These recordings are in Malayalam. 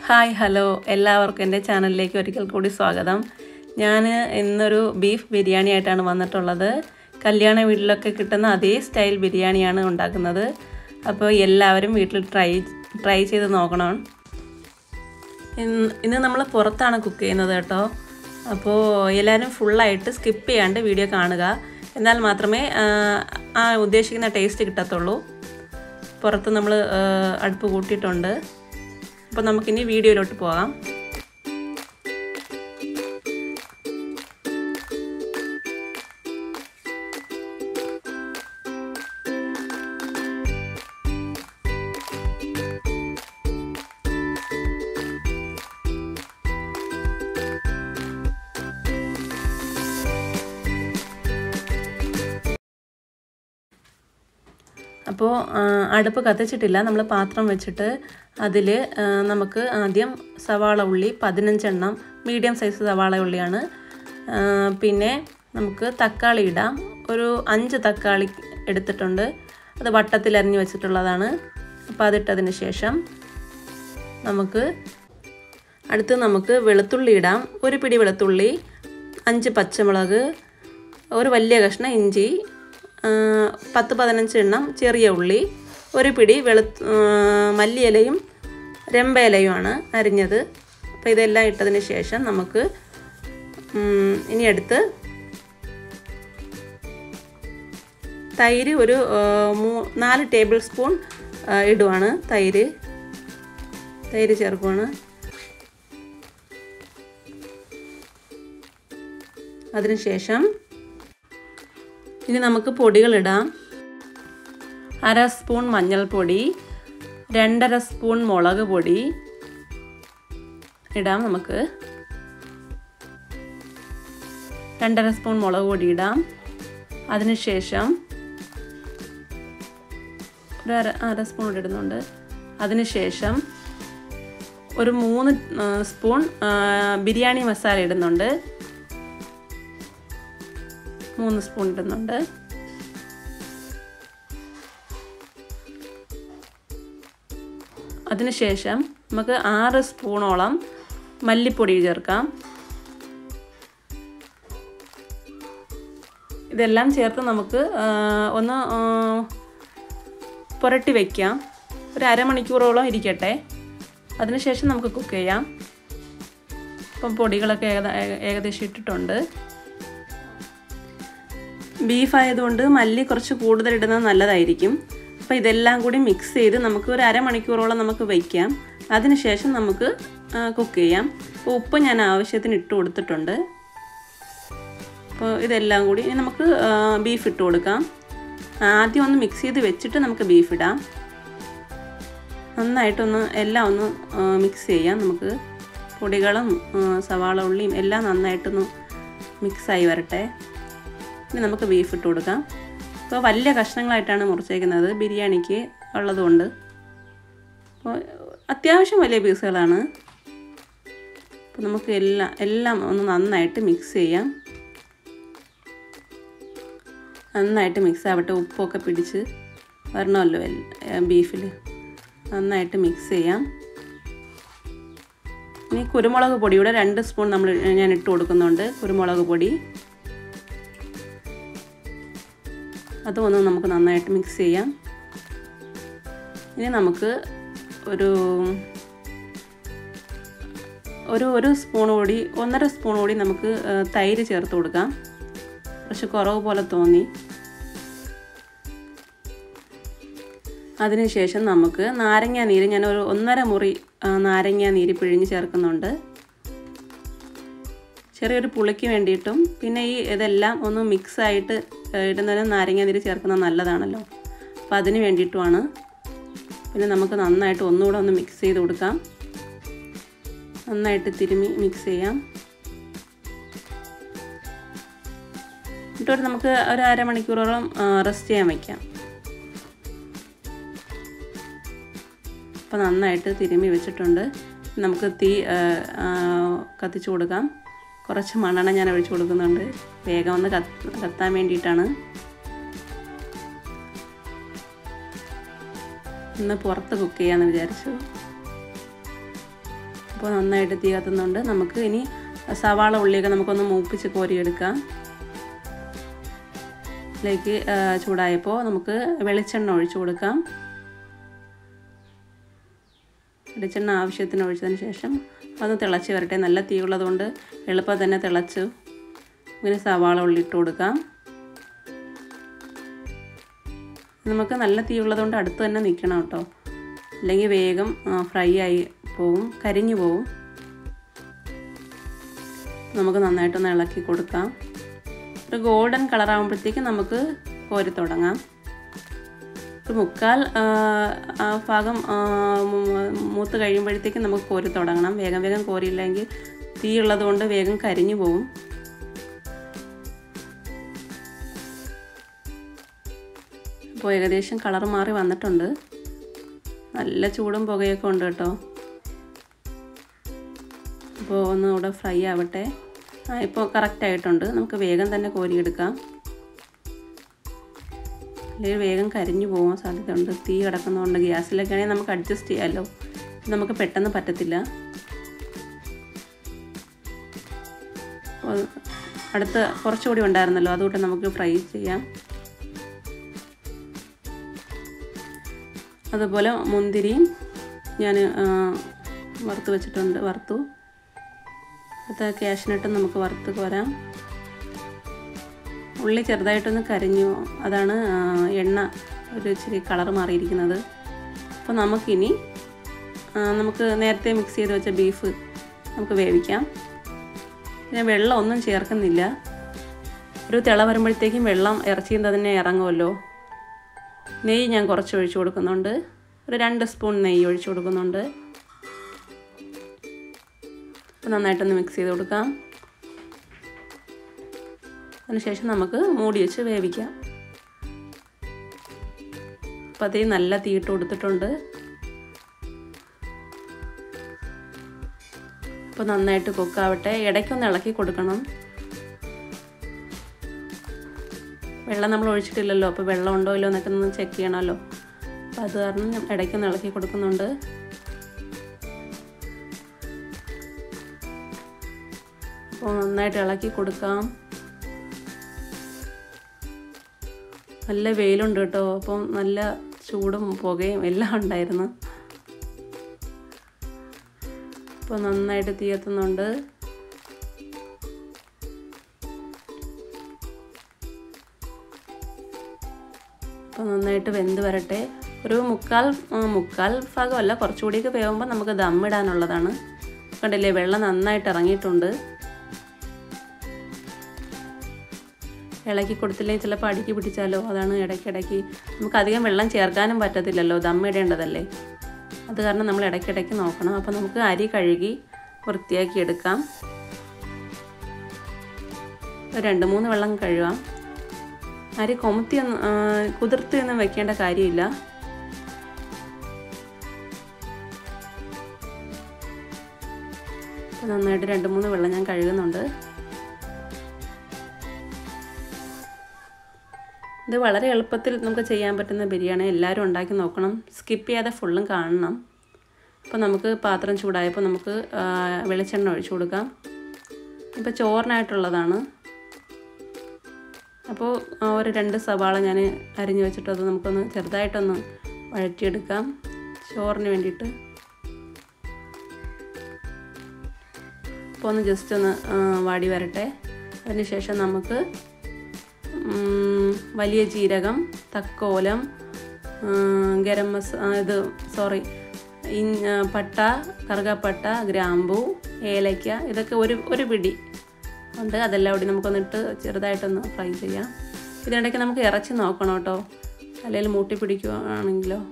ഹായ് ഹലോ എല്ലാവർക്കും എൻ്റെ ചാനലിലേക്ക് ഒരിക്കൽ കൂടി സ്വാഗതം ഞാൻ ഇന്നൊരു ബീഫ് ബിരിയാണി ആയിട്ടാണ് വന്നിട്ടുള്ളത് കല്യാണ വീട്ടിലൊക്കെ കിട്ടുന്ന അതേ സ്റ്റൈൽ ബിരിയാണിയാണ് ഉണ്ടാക്കുന്നത് അപ്പോൾ എല്ലാവരും വീട്ടിൽ ട്രൈ ട്രൈ ചെയ്ത് നോക്കണം ഇന്ന് ഇന്ന് നമ്മൾ പുറത്താണ് കുക്ക് ചെയ്യുന്നത് കേട്ടോ അപ്പോൾ എല്ലാവരും ഫുള്ളായിട്ട് സ്കിപ്പ് ചെയ്യാണ്ട് വീഡിയോ കാണുക എന്നാൽ മാത്രമേ ആ, ആ ഉദ്ദേശിക്കുന്ന ടേസ്റ്റ് കിട്ടത്തുള്ളൂ പുറത്ത് നമ്മൾ അടുപ്പ് കൂട്ടിയിട്ടുണ്ട് അപ്പോൾ നമുക്കിനി വീഡിയോയിലോട്ട് പോകാം അപ്പോൾ അടുപ്പ് കത്തിച്ചിട്ടില്ല നമ്മൾ പാത്രം വെച്ചിട്ട് അതിൽ നമുക്ക് ആദ്യം സവാള ഉള്ളി പതിനഞ്ചെണ്ണം മീഡിയം സൈസ് സവാള ഉള്ളിയാണ് ആ, പിന്നെ നമുക്ക് തക്കാളി ഇടാം ഒരു അഞ്ച് തക്കാളി എടുത്തിട്ടുണ്ട് അത് വട്ടത്തിൽ അരിഞ്ഞ് വെച്ചിട്ടുള്ളതാണ് അപ്പോൾ അതിട്ടതിന് ശേഷം നമുക്ക് അടുത്ത് നമുക്ക് വെളുത്തുള്ളി ഇടാം ഒരു പിടി വെളുത്തുള്ളി അഞ്ച് പച്ചമുളക് ഒരു വലിയ കഷ്ണം ഇഞ്ചി ആ, പത്ത് പതിനഞ്ച് എണ്ണം ചെറിയ ഉള്ളി ഒരു പിടി വെളു മല്ലിയിലയും രമ്പയിലയുമാണ് അരിഞ്ഞത് അപ്പോൾ ഇതെല്ലാം ഇട്ടതിന് ശേഷം നമുക്ക് ഉം, ഇനി അടുത്ത് തൈര് ഒരു ആ, മൂ നാല് ടേബിൾ സ്പൂൺ ആ, ഇടുവാണ് തൈര് തൈര് ചേർക്കുവാണ് അതിനുശേഷം ഇനി നമുക്ക് പൊടികളിടാം അര സ്പൂൺ മഞ്ഞൾപ്പൊടി രണ്ടര സ്പൂൺ മുളക് പൊടി ഇടാം നമുക്ക് രണ്ടര സ്പൂൺ മുളക് പൊടി ഇടാം അതിനുശേഷം ഒരു അര അര സ്പൂൺ കൂടി ഇടുന്നുണ്ട് അതിനുശേഷം ഒരു മൂന്ന് ആ, സ്പൂൺ ആ, ബിരിയാണി മസാല ഇടുന്നുണ്ട് മൂന്ന് സ്പൂൺ ഇടുന്നുണ്ട് അതിനുശേഷം നമുക്ക് ആറ് സ്പൂണോളം മല്ലിപ്പൊടി ചേർക്കാം ഇതെല്ലാം ചേർത്ത് നമുക്ക് ആ, ഒന്ന് ആ, പുരട്ടി വയ്ക്കാം ഒരു അരമണിക്കൂറോളം ഇരിക്കട്ടെ അതിനുശേഷം നമുക്ക് കുക്ക് ചെയ്യാം ഇപ്പം പൊടികളൊക്കെ ഏകദ ഏകദേശം ഇട്ടിട്ടുണ്ട് ബീഫ് ആയതുകൊണ്ട് മല്ലി കുറച്ച് കൂടുതൽ ഇടുന്നത് നല്ലതായിരിക്കും അപ്പോൾ ഇതെല്ലാം കൂടി മിക്സ് ചെയ്ത് നമുക്ക് ഒരു അരമണിക്കൂറോളം നമുക്ക് വയ്ക്കാം അതിനുശേഷം നമുക്ക് കുക്ക് ചെയ്യാം അപ്പോൾ ഉപ്പ് ഞാൻ ആവശ്യത്തിന് ഇട്ട് കൊടുത്തിട്ടുണ്ട് അപ്പോൾ ഇതെല്ലാം കൂടി ഇനി നമുക്ക് ബീഫ് ഇട്ട് കൊടുക്കാം ആദ്യം ഒന്ന് മിക്സ് ചെയ്ത് വെച്ചിട്ട് നമുക്ക് ബീഫ് ഇടാം നന്നായിട്ടൊന്ന് എല്ലാം ഒന്ന് മിക്സ് ചെയ്യാം നമുക്ക് പൊടികളും ആ, സവാള ഉള്ളിയും എല്ലാം നന്നായിട്ടൊന്ന് മിക്സായി വരട്ടെ ഇനി നമുക്ക് ബീഫ് ഇട്ട് കൊടുക്കാം ഇപ്പോൾ വലിയ കഷ്ണങ്ങളായിട്ടാണ് മുറിച്ചേക്കുന്നത് ബിരിയാണിക്ക് ഉള്ളതുകൊണ്ട് അപ്പോൾ അത്യാവശ്യം വലിയ പീസുകളാണ് അപ്പോൾ നമുക്ക് എല്ലാം എല്ലാം ഒന്ന് നന്നായിട്ട് മിക്സ് ചെയ്യാം നന്നായിട്ട് മിക്സ് ആവട്ടെ ഉപ്പൊക്കെ പിടിച്ച് വരണമല്ലോ ബീഫിൽ നന്നായിട്ട് മിക്സ് ചെയ്യാം ഇനി കുരുമുളക് പൊടിയുടെ രണ്ട് സ്പൂൺ നമ്മൾ ഞാൻ ഇട്ട് കൊടുക്കുന്നുണ്ട് കുരുമുളക് പൊടി അതും ഒന്ന് നമുക്ക് നന്നായിട്ട് മിക്സ് ചെയ്യാം ഇനി നമുക്ക് ഒരു ഒരു ഒരു സ്പൂൺ കൂടി ഒന്നര സ്പൂൺ കൂടി നമുക്ക് ആ, തൈര് ചേർത്ത് കൊടുക്കാം കുറച്ച് കുറവ് പോലെ തോന്നി അതിനുശേഷം നമുക്ക് നാരങ്ങ നീര് ഞാൻ ഒരു ഒന്നര മുറി ആ, നാരങ്ങ നീര് പിഴിഞ്ഞ് ചേർക്കുന്നുണ്ട് ചെറിയൊരു പുളിക്ക് വേണ്ടിയിട്ടും പിന്നെ ഈ ഇതെല്ലാം ഒന്ന് മിക്സ് ആയിട്ട് ഇടുന്നതിന് നാരങ്ങ നീര് ചേർക്കുന്നത് നല്ലതാണല്ലോ അപ്പോൾ അതിന് വേണ്ടിയിട്ടുമാണ് പിന്നെ നമുക്ക് നന്നായിട്ട് ഒന്നുകൂടെ ഒന്ന് മിക്സ് ചെയ്ത് കൊടുക്കാം നന്നായിട്ട് തിരുമ്മി മിക്സ് ചെയ്യാം എന്നിട്ട് നമുക്ക് ഒരു അരമണിക്കൂറോളം റെസ്റ്റ് ചെയ്യാൻ വയ്ക്കാം അപ്പോൾ നന്നായിട്ട് തിരുമ്മി വെച്ചിട്ടുണ്ട് നമുക്ക് തീ ആ, ആ, കത്തിച്ച് കൊടുക്കാം കുറച്ച് മണ്ണെണ്ണ ഞാൻ ഒഴിച്ച് കൊടുക്കുന്നുണ്ട് വേഗം ഒന്ന് കത്ത് കത്താൻ വേണ്ടിയിട്ടാണ് ഇന്ന് പുറത്ത് കുക്ക് ചെയ്യാമെന്ന് വിചാരിച്ചു അപ്പോൾ നന്നായിട്ട് തീ കത്തുന്നുണ്ട് നമുക്ക് ഇനി സവാള ഉള്ളിയൊക്കെ നമുക്കൊന്ന് മൂപ്പിച്ച് കോരിയെടുക്കാം ഇതിലേക്ക് ചൂടായപ്പോൾ നമുക്ക് വെളിച്ചെണ്ണ ഒഴിച്ചു കൊടുക്കാം വെളിച്ചെണ്ണ ആവശ്യത്തിന് ഒഴിച്ചതിന് ശേഷം അത് തിളച്ച് വരട്ടെ നല്ല തീ ഉള്ളതുകൊണ്ട് എളുപ്പം തന്നെ തിളച്ചു ഇങ്ങനെ സവാള ഉള്ളിട്ട് കൊടുക്കാം നമുക്ക് നല്ല തീ ഉള്ളതുകൊണ്ട് അടുത്ത് തന്നെ നിൽക്കണം കേട്ടോ അല്ലെങ്കിൽ വേഗം ഫ്രൈ ആയി പോവും കരിഞ്ഞു പോവും നമുക്ക് നന്നായിട്ടൊന്ന് ഇളക്കി കൊടുക്കാം ഒരു ഗോൾഡൻ കളർ ആകുമ്പോഴത്തേക്കും നമുക്ക് കോരി തുടങ്ങാം ഒരു മുക്കാൽ ആ ഭാഗം മൂത്ത് കഴിയുമ്പോഴത്തേക്കും നമുക്ക് കോരി തുടങ്ങണം വേഗം വേഗം കോരിയില്ലെങ്കിൽ തീ ഉള്ളത് കൊണ്ട് വേഗം കരിഞ്ഞു പോവും അപ്പോൾ ഏകദേശം കളർ മാറി വന്നിട്ടുണ്ട് നല്ല ചൂടും പുകയൊക്കെ ഉണ്ട് കേട്ടോ അപ്പോൾ ഒന്ന് ഇവിടെ ഫ്രൈ ആവട്ടെ ആ ഇപ്പോൾ കറക്റ്റ് ആയിട്ടുണ്ട് നമുക്ക് വേഗം തന്നെ കോരിയെടുക്കാം അല്ലെങ്കിൽ വേഗം കരിഞ്ഞു പോകാൻ സാധ്യതയുണ്ട് തീ കിടക്കുന്നതുകൊണ്ട് ഗ്യാസിലൊക്കെ ആണെങ്കിൽ നമുക്ക് അഡ്ജസ്റ്റ് ചെയ്യാമല്ലോ നമുക്ക് പെട്ടെന്ന് പറ്റത്തില്ല അടുത്ത് കുറച്ചുകൂടി ഉണ്ടായിരുന്നല്ലോ അതുകൊണ്ട് നമുക്ക് ഫ്രൈ ചെയ്യാം അതുപോലെ മുന്തിരിയും ഞാൻ വറുത്ത് വെച്ചിട്ടുണ്ട് വറുത്തു അടുത്ത ക്യാഷിനിട്ടും നമുക്ക് വറുത്ത് കോരാം ഉള്ളി ചെറുതായിട്ടൊന്ന് കരിഞ്ഞു അതാണ് എണ്ണ ഒരു ഇച്ചിരി കളർ മാറിയിരിക്കുന്നത് അപ്പോൾ നമുക്കിനി നമുക്ക് നേരത്തെ മിക്സ് ചെയ്ത് വെച്ച ബീഫ് നമുക്ക് വേവിക്കാം പിന്നെ വെള്ളം ഒന്നും ചേർക്കുന്നില്ല ഒരു തിള വരുമ്പോഴത്തേക്കും വെള്ളം ഇറച്ചിയും തന്നെ ഇറങ്ങുമല്ലോ നെയ്യ് ഞാൻ കുറച്ച് ഒഴിച്ചു കൊടുക്കുന്നുണ്ട് ഒരു രണ്ട് സ്പൂൺ നെയ്യ് ഒഴിച്ചു കൊടുക്കുന്നുണ്ട് അപ്പോൾ നന്നായിട്ടൊന്ന് മിക്സ് ചെയ്ത് കൊടുക്കാം അതിനുശേഷം നമുക്ക് മൂടി വെച്ച് വേവിക്കാം അപ്പോൾ അതേ നല്ല തീയിട്ട് കൊടുത്തിട്ടുണ്ട് അപ്പോൾ നന്നായിട്ട് കുക്കാവട്ടെ ഇടയ്ക്കൊന്ന് ഇളക്കി കൊടുക്കണം വെള്ളം നമ്മൾ ഒഴിച്ചിട്ടില്ലല്ലോ അപ്പോൾ വെള്ളം ഉണ്ടോ ഇല്ലോ എന്നൊക്കെ ഒന്ന് ചെക്ക് ചെയ്യണമല്ലോ അപ്പോൾ അത് കാരണം ഇടയ്ക്കൊന്ന് ഇളക്കി കൊടുക്കുന്നുണ്ട് അപ്പോൾ നന്നായിട്ട് ഇളക്കി കൊടുക്കാം നല്ല വെയിലുണ്ട് കേട്ടോ അപ്പം നല്ല ചൂടും പുകയും എല്ലാം ഉണ്ടായിരുന്നു അപ്പോൾ നന്നായിട്ട് തീയത്തുന്നുണ്ട് അപ്പോൾ നന്നായിട്ട് വെന്ത് വരട്ടെ ഒരു മുക്കാൽ മുക്കാൽ ഭാഗമല്ല കുറച്ചുകൂടിയൊക്കെ വേവുമ്പോൾ നമുക്ക് ദമ്മിടാനുള്ളതാണ് കണ്ടില്ലേ വെള്ളം നന്നായിട്ട് ഇറങ്ങിയിട്ടുണ്ട് ഇളക്കി കൊടുത്തില്ലെങ്കിൽ ചിലപ്പോൾ അടുക്കി പിടിച്ചാലോ അതാണ് ഇടയ്ക്കിടയ്ക്ക് നമുക്ക് അധികം വെള്ളം ചേർക്കാനും പറ്റത്തില്ലല്ലോ ദമ്മിടേണ്ടതല്ലേ അത് കാരണം നമ്മൾ ഇടയ്ക്കിടയ്ക്ക് നോക്കണം അപ്പോൾ നമുക്ക് അരി കഴുകി വൃത്തിയാക്കി എടുക്കാം രണ്ട് മൂന്ന് വെള്ളം കഴുകാം അരി കൊമുത്തിയൊന്നും കുതിർത്തിയൊന്നും വെക്കേണ്ട കാര്യമില്ല നന്നായിട്ട് രണ്ട് മൂന്ന് വെള്ളം ഞാൻ കഴുകുന്നുണ്ട് ഇത് വളരെ എളുപ്പത്തിൽ നമുക്ക് ചെയ്യാൻ പറ്റുന്ന ബിരിയാണി എല്ലാവരും ഉണ്ടാക്കി നോക്കണം സ്കിപ്പ് ചെയ്യാതെ ഫുള്ളും കാണണം അപ്പോൾ നമുക്ക് പാത്രം ചൂടായപ്പോൾ നമുക്ക് വെളിച്ചെണ്ണ ഒഴിച്ചു കൊടുക്കാം ഇപ്പോൾ ചോറിനായിട്ടുള്ളതാണ് അപ്പോൾ ഒരു രണ്ട് സവാള ഞാൻ അരിഞ്ഞു വെച്ചിട്ട് അത് നമുക്കൊന്ന് ചെറുതായിട്ടൊന്ന് വഴറ്റിയെടുക്കാം ചോറിന് വേണ്ടിയിട്ട് അപ്പോൾ ഒന്ന് ജസ്റ്റ് ഒന്ന് വാടി വരട്ടെ അതിനുശേഷം നമുക്ക് വലിയ ജീരകം തക്കോലം ഗരം മസ ഇത് സോറി ഇൻ പട്ട കറുകപ്പട്ട ഗ്രാമ്പു ഏലയ്ക്ക ഇതൊക്കെ ഒരു ഒരു പിടി ഉണ്ട് അതെല്ലാം കൂടി നമുക്കൊന്നിട്ട് ചെറുതായിട്ടൊന്ന് ഫ്രൈ ചെയ്യാം ഇതിനിടയ്ക്ക് നമുക്ക് ഇറച്ചി നോക്കണം കേട്ടോ അല്ലെങ്കിൽ മൂട്ടി പിടിക്കുകയാണെങ്കിലോ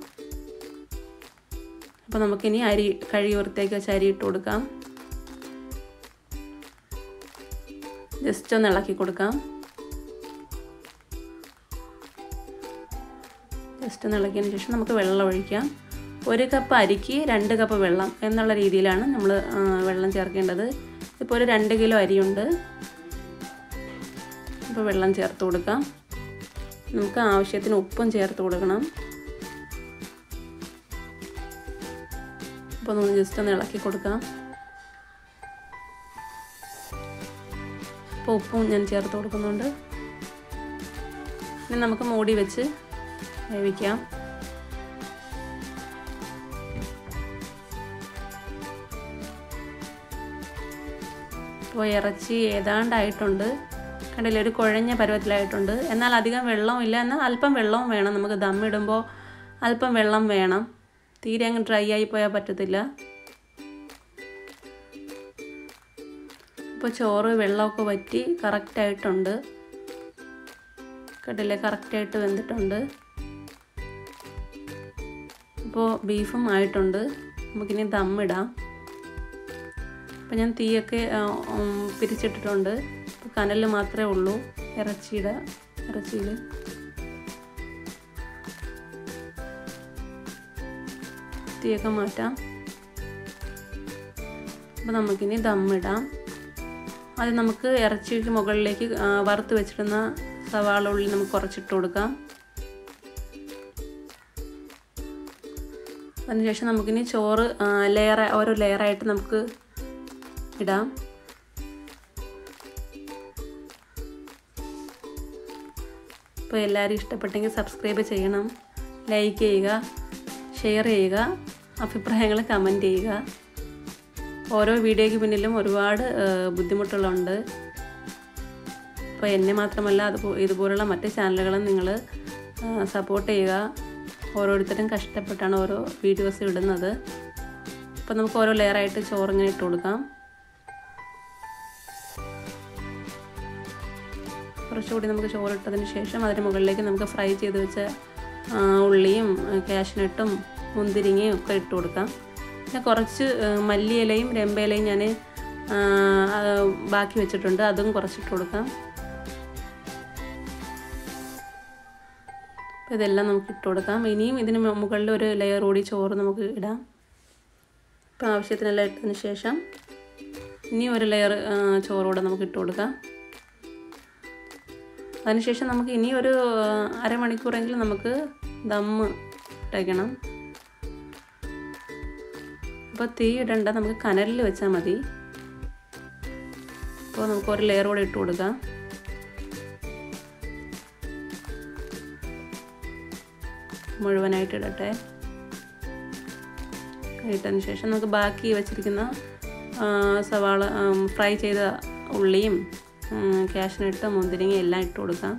അപ്പോൾ നമുക്കിനി അരി കഴുകി വൃത്തിയാക്കി വെച്ച് അരി ഇട്ട് കൊടുക്കാം ജസ്റ്റ് ഒന്ന് ഇളക്കി കൊടുക്കാം ജസ്റ്റ് ഒന്ന് ഇളക്കിയതിന് ശേഷം നമുക്ക് വെള്ളം ഒഴിക്കാം ഒരു കപ്പ് അരിക്ക് രണ്ട് കപ്പ് വെള്ളം എന്നുള്ള രീതിയിലാണ് നമ്മൾ വെള്ളം ചേർക്കേണ്ടത് ഇപ്പോൾ ഒരു രണ്ട് കിലോ അരിയുണ്ട് ഇപ്പോൾ വെള്ളം ചേർത്ത് കൊടുക്കാം നമുക്ക് ആവശ്യത്തിന് ഉപ്പും ചേർത്ത് കൊടുക്കണം അപ്പോൾ നമ്മൾ ജസ്റ്റ് ഒന്ന് ഇളക്കി കൊടുക്കാം അപ്പോൾ ഉപ്പും ഞാൻ ചേർത്ത് കൊടുക്കുന്നുണ്ട് ഇനി നമുക്ക് മൂടി വെച്ച് വേവിക്കാം ഇപ്പോൾ ഇറച്ചി ഏതാണ്ടായിട്ടുണ്ട് കണ്ടില്ലേ ഒരു കുഴഞ്ഞ പരുവത്തിലായിട്ടുണ്ട് എന്നാൽ അധികം വെള്ളവും ഇല്ല എന്നാൽ അല്പം വെള്ളവും വേണം നമുക്ക് ദമ്മിടുമ്പോൾ അല്പം വെള്ളം വേണം തീരെ അങ്ങ് ഡ്രൈ ആയി പോയാൽ പറ്റത്തില്ല ഇപ്പോൾ ചോറ് വെള്ളമൊക്കെ വറ്റി കറക്റ്റായിട്ടുണ്ട് കണ്ടില്ലേ കറക്റ്റായിട്ട് വെന്തിട്ടുണ്ട് അപ്പോൾ ബീഫും ആയിട്ടുണ്ട് നമുക്കിനി ദമ്മിടാം അപ്പോൾ ഞാൻ തീയൊക്കെ പിരിച്ചിട്ടിട്ടുണ്ട് ഇപ്പോൾ കനൽ മാത്രമേ ഉള്ളൂ ഇറച്ചിയുടെ ഇറച്ചിയിൽ തീയൊക്കെ മാറ്റാം അപ്പോൾ നമുക്കിനി ദമ്മിടാം അത് നമുക്ക് ഇറച്ചിക്ക് മുകളിലേക്ക് വറുത്ത് വെച്ചിരുന്ന സവാള ഉള്ളി നമുക്ക് കുറച്ചിട്ട് കൊടുക്കാം അതിനുശേഷം നമുക്കിനി ചോറ് ലെയർ ഓരോ ലെയറായിട്ട് നമുക്ക് ഇടാം അപ്പോൾ എല്ലാവരും ഇഷ്ടപ്പെട്ടെങ്കിൽ സബ്സ്ക്രൈബ് ചെയ്യണം ലൈക്ക് ചെയ്യുക ഷെയർ ചെയ്യുക അഭിപ്രായങ്ങൾ കമൻറ്റ് ചെയ്യുക ഓരോ വീഡിയോയ്ക്ക് പിന്നിലും ഒരുപാട് ബുദ്ധിമുട്ടുകളുണ്ട് അപ്പോൾ എന്നെ മാത്രമല്ല അത് ഇതുപോലുള്ള മറ്റ് ചാനലുകളും നിങ്ങൾ സപ്പോർട്ട് ചെയ്യുക ഓരോരുത്തരും കഷ്ടപ്പെട്ടാണ് ഓരോ വീഡിയോസ് ഇടുന്നത് അപ്പോൾ നമുക്ക് ഓരോ ലെയറായിട്ട് ചോറിങ്ങനെ ഇട്ട് കൊടുക്കാം കുറച്ചുകൂടി നമുക്ക് ചോറിട്ടതിന് ശേഷം അതിന് മുകളിലേക്ക് നമുക്ക് ഫ്രൈ ചെയ്ത് വെച്ച ഉള്ളിയും കാഷ്നട്ടും മുന്തിരിങ്ങയും ഒക്കെ ഇട്ട് കൊടുക്കാം പിന്നെ കുറച്ച് മല്ലിയിലയും രമ്പയിലയും ഞാൻ ബാക്കി വെച്ചിട്ടുണ്ട് അതും കുറച്ചിട്ട് കൊടുക്കാം അപ്പോൾ ഇതെല്ലാം നമുക്ക് ഇട്ട് കൊടുക്കാം ഇനിയും ഇതിന് മുകളിൽ ഒരു ലെയർ കൂടി ചോറ് നമുക്ക് ഇടാം ഇപ്പോൾ ആവശ്യത്തിനെല്ലാം ഇട്ടതിന് ശേഷം ഇനി ഒരു ലെയർ ചോറുകൂടെ നമുക്ക് ഇട്ട് കൊടുക്കാം അതിനുശേഷം നമുക്ക് ഇനി ഒരു അരമണിക്കൂറെങ്കിലും നമുക്ക് ദമ്മ് ഇട്ടേക്കണം അപ്പോൾ തീ ഇടണ്ട നമുക്ക് കനലിൽ വെച്ചാൽ മതി അപ്പോൾ നമുക്ക് ഒരു ലെയർ കൂടെ ഇട്ട് കൊടുക്കാം മുഴുവനായിട്ട് ഇടട്ടെ ഇട്ടതിന് ശേഷം നമുക്ക് ബാക്കി വെച്ചിരിക്കുന്ന സവാള ഫ്രൈ ചെയ്ത ഉള്ളിയും കാഷ്നട്ട് മുന്തിരിങ്ങ എല്ലാം ഇട്ട് കൊടുക്കാം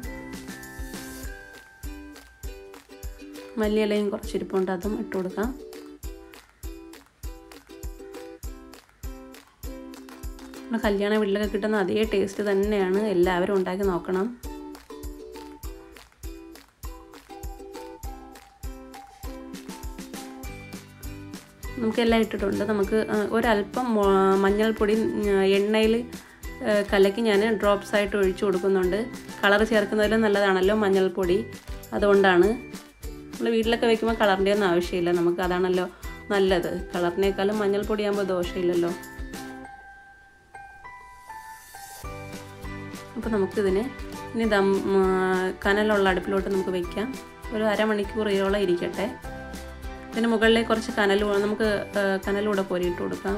മല്ലിയിലയും കുറച്ചിരിപ്പുണ്ട് അതും ഇട്ട് കൊടുക്കാം നമ്മുടെ കല്യാണ വീട്ടിലൊക്കെ കിട്ടുന്ന അതേ ടേസ്റ്റ് തന്നെയാണ് എല്ലാവരും ഉണ്ടാക്കി നോക്കണം നമുക്കെല്ലാം ഇട്ടിട്ടുണ്ട് നമുക്ക് ഒരല്പം മഞ്ഞൾപ്പൊടി എണ്ണയിൽ കലക്കി ഞാൻ ഡ്രോപ്സ് ആയിട്ട് ഒഴിച്ചു കൊടുക്കുന്നുണ്ട് കളർ ചേർക്കുന്നതിലും നല്ലതാണല്ലോ മഞ്ഞൾപ്പൊടി അതുകൊണ്ടാണ് നമ്മൾ വീട്ടിലൊക്കെ വെക്കുമ്പോൾ കളറിൻ്റെ ഒന്നും ആവശ്യമില്ല നമുക്ക് അതാണല്ലോ നല്ലത് കളറിനേക്കാളും മഞ്ഞൾപ്പൊടി ആകുമ്പോൾ ദോഷമില്ലല്ലോ അപ്പോൾ നമുക്കിതിന് ഇനി ദം കനലുള്ള അടുപ്പിലോട്ട് നമുക്ക് വയ്ക്കാം ഒരു അരമണിക്കൂർ ഇയോളം ഇരിക്കട്ടെ ഇതിന് മുകളിലേക്ക് കുറച്ച് കനൽ നമുക്ക് കനലൂടെ കോരിയിട്ട് കൊടുക്കാം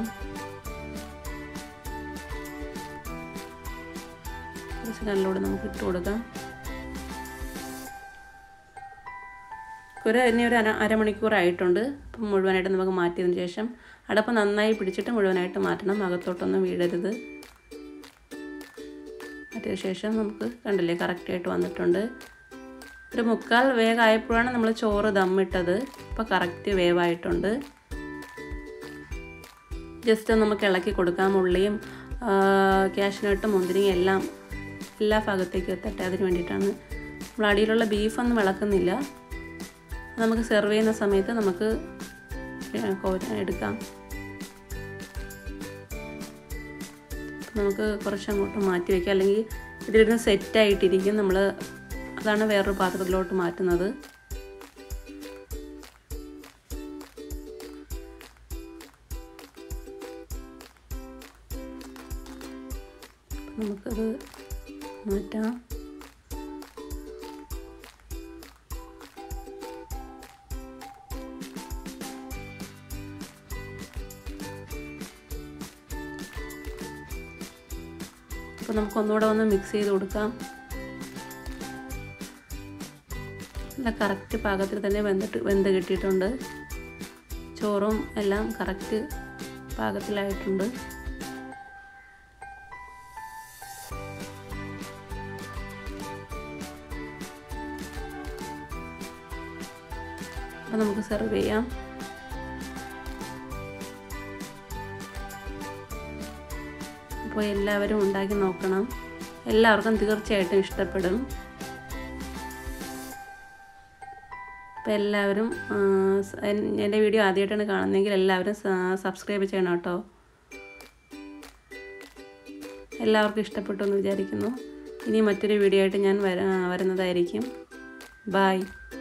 കുറച്ച് കനലൂടെ നമുക്ക് ഇട്ട് കൊടുക്കാം ഒരു ഇനി ഒരു അര അരമണിക്കൂർ ആയിട്ടുണ്ട് അപ്പം മുഴുവനായിട്ട് നമുക്ക് മാറ്റിയതിന് ശേഷം അടപ്പ് നന്നായി പിടിച്ചിട്ട് മുഴുവനായിട്ട് മാറ്റണം അകത്തോട്ടൊന്നും വീഴരുത് മാറ്റിയ ശേഷം നമുക്ക് കണ്ടില്ലേ കറക്റ്റായിട്ട് വന്നിട്ടുണ്ട് ഒരു മുക്കാൽ വേഗമായപ്പോഴാണ് നമ്മൾ ചോറ് ദമ്മിട്ടത് ഇപ്പോൾ കറക്റ്റ് വേവായിട്ടുണ്ട് ജസ്റ്റ് നമുക്ക് ഇളക്കി കൊടുക്കാം ഉള്ളിയും ക്യാഷിനട്ടും മുന്തിരിയും എല്ലാം എല്ലാ ഭാഗത്തേക്കും എത്തട്ടെ അതിന് വേണ്ടിയിട്ടാണ് നമ്മൾ അടിയിലുള്ള ബീഫൊന്നും ഇളക്കുന്നില്ല നമുക്ക് സെർവ് ചെയ്യുന്ന സമയത്ത് നമുക്ക് എടുക്കാം നമുക്ക് കുറച്ചങ്ങോട്ട് മാറ്റി വയ്ക്കാം അല്ലെങ്കിൽ ഇതിലിരുന്ന് സെറ്റായിട്ടിരിക്കും നമ്മൾ അതാണ് വേറൊരു പാത്രത്തിലോട്ട് മാറ്റുന്നത് നമുക്കത് മാറ്റാം അപ്പോൾ നമുക്ക് ഒന്നുകൂടെ ഒന്ന് മിക്സ് ചെയ്ത് കൊടുക്കാം നല്ല കറക്റ്റ് പാകത്തിൽ തന്നെ വെന്തിട്ട് വെന്ത് കിട്ടിയിട്ടുണ്ട് ചോറും എല്ലാം കറക്റ്റ് പാകത്തിലായിട്ടുണ്ട് അപ്പോൾ നമുക്ക് സെർവ് ചെയ്യാം അപ്പോൾ എല്ലാവരും ഉണ്ടാക്കി നോക്കണം എല്ലാവർക്കും തീർച്ചയായിട്ടും ഇഷ്ടപ്പെടും അപ്പോൾ എല്ലാവരും എൻ്റെ വീഡിയോ ആദ്യമായിട്ടാണ് കാണുന്നതെങ്കിൽ എല്ലാവരും സബ്സ്ക്രൈബ് ചെയ്യണം കേട്ടോ എല്ലാവർക്കും ഇഷ്ടപ്പെട്ടു എന്ന് വിചാരിക്കുന്നു ഇനി മറ്റൊരു വീഡിയോ ആയിട്ട് ഞാൻ വര വരുന്നതായിരിക്കും ബായ്